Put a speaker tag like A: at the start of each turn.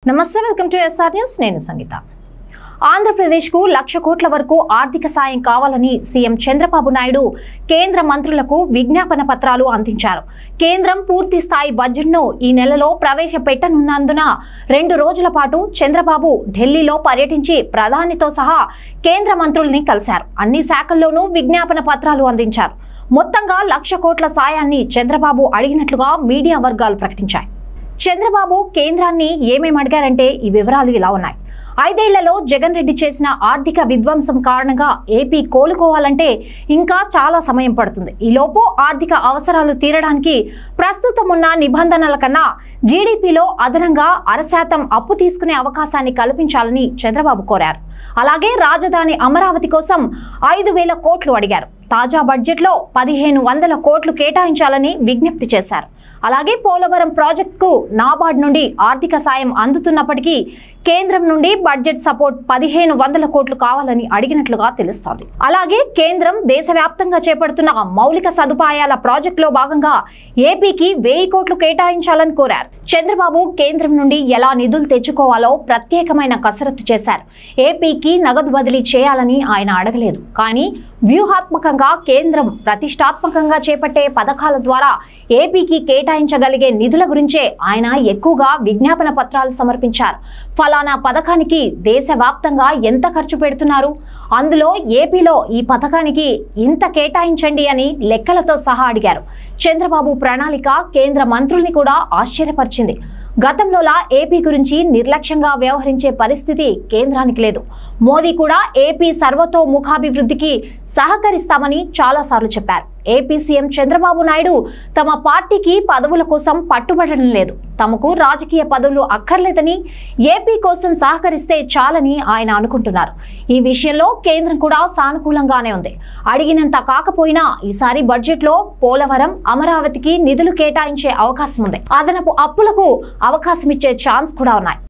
A: నమస్తే welcome to SR news నేను సంగీత ఆంధ్రప్రదేశ్కు లక్ష కోట్ల వరకు ఆర్థిక సాయం కావాలని సీఎం చంద్రబాబు నాయుడు కేంద్ర మంత్రులకు విజ్ఞాపన పత్రాలు అందించారు కేంద్రం పూర్తి స్థాయి బడ్జెట్ను ఈ నెలలో ప్రవేశపెట్టనున్నందున రెండు రోజుల పాటు చంద్రబాబు ఢిల్లీలో పర్యటించి ప్రధానితో సహా కేంద్ర మంత్రుల్ని కలిశారు అన్ని శాఖల్లోనూ విజ్ఞాపన పత్రాలు అందించారు మొత్తంగా లక్ష కోట్ల సాయాన్ని చంద్రబాబు అడిగినట్లుగా మీడియా వర్గాలు ప్రకటించాయి చంద్రబాబు కేంద్రాన్ని ఏమేమి అడిగారంటే ఈ వివరాలు ఇలా ఉన్నాయి ఐదేళ్లలో జగన్ రెడ్డి చేసిన ఆర్థిక విధ్వంసం కారణంగా ఏపీ కోలుకోవాలంటే ఇంకా చాలా సమయం పడుతుంది ఈలోపు ఆర్థిక అవసరాలు తీరడానికి ప్రస్తుతం ఉన్న నిబంధనల కన్నా జీడీపీలో అదనంగా అరశాతం అప్పు తీసుకునే అవకాశాన్ని కల్పించాలని చంద్రబాబు కోరారు అలాగే రాజధాని అమరావతి కోసం ఐదు వేల కోట్లు అడిగారు తాజా బడ్జెట్లో పదిహేను వందల కోట్లు కేటాయించాలని విజ్ఞప్తి చేశారు అలాగే పోలవరం ప్రాజెక్టుకు నాబార్డ్ నుండి ఆర్థిక సాయం అందుతున్నప్పటికీ కేంద్రం నుండి బడ్జెట్ సపోర్ట్ పదిహేను వందల కోట్లు కావాలని అడిగినట్లుగా తెలుస్తోంది అలాగే కేంద్రం దేశవ్యాప్తంగా చేపడుతున్న మౌలిక సదుపాయాల ప్రాజెక్టులో భాగంగా ఏపీకి వెయ్యి కోట్లు కేటాయించాలని కోరారు చంద్రబాబు కేంద్రం నుండి ఎలా నిధులు తెచ్చుకోవాలో ప్రత్యేకమైన కసరత్తు చేశారు ఏపీకి నగదు బదిలీ చేయాలని ఆయన అడగలేదు కానీ వ్యూహాత్మకంగా కేంద్రం ప్రతిష్టాత్మకంగా చేపట్టే పథకాల ద్వారా ఏపీకి కేటాయించగలిగే నిధుల గురించే ఆయన ఎక్కువగా విజ్ఞాపన పత్రాలు సమర్పించారు ఫలానా పథకానికి దేశవ్యాప్తంగా ఎంత ఖర్చు పెడుతున్నారు అందులో ఏపీలో ఈ పథకానికి ఇంత కేటాయించండి అని లెక్కలతో సహా అడిగారు చంద్రబాబు ప్రణాళిక కేంద్ర మంత్రుల్ని కూడా ఆశ్చర్యపరిచింది గతంలోలా ఏపీ గురించి నిర్లక్ష్యంగా వ్యవహరించే పరిస్థితి కేంద్రానికి లేదు మోదీ కూడా ఏపీ సర్వతోముఖాభివృద్ధికి సహకరిస్తామని చాలాసార్లు చెప్పారు ఏపీ సీఎం చంద్రబాబు నాయుడు తమ పార్టీకి పదవుల కోసం పట్టుబడడం లేదు తమకు రాజకీయ పదవులు అక్కర్లేదని ఏపీ కోసం సహకరిస్తే చాలని ఆయన అనుకుంటున్నారు ఈ విషయంలో కేంద్రం కూడా సానుకూలంగానే ఉంది అడిగినంత కాకపోయినా ఈసారి బడ్జెట్లో పోలవరం అమరావతికి నిధులు కేటాయించే అవకాశం ఉంది అదనపు అప్పులకు అవకాశం ఇచ్చే ఛాన్స్ కూడా ఉన్నాయి